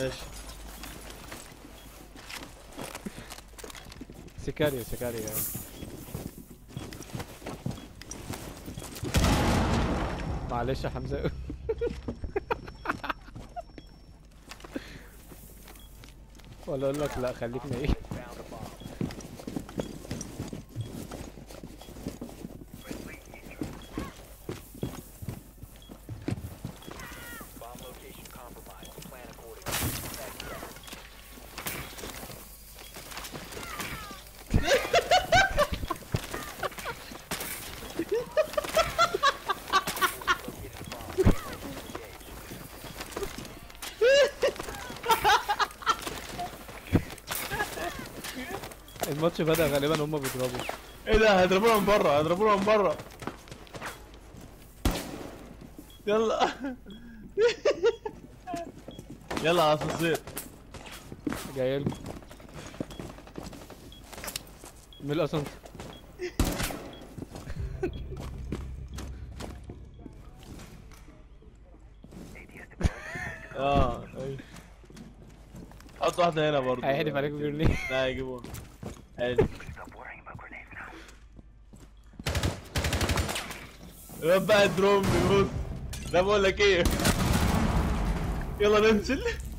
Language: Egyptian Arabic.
ماشي سيكاريو سيكاريو معلش يا حمزة ولا اقول لك لا خليك نايم Found a bomb. Bomb location compromised. Plan accordingly. Ten seconds. Located a bomb. Get ready to engage. الماتش بدأ غالبا هما بيضربوا ايه ده هيضربونا من بره هيضربونا من بره يلا يلا على الاسانسير جاي لكم من الاسانسير اه ايوه حط واحدة هنا برضه هيحدف عليك بجرنيه لا يجيبوها عادي الواد بقى دروم بيموت لا بقول لك ايه يلا ننزل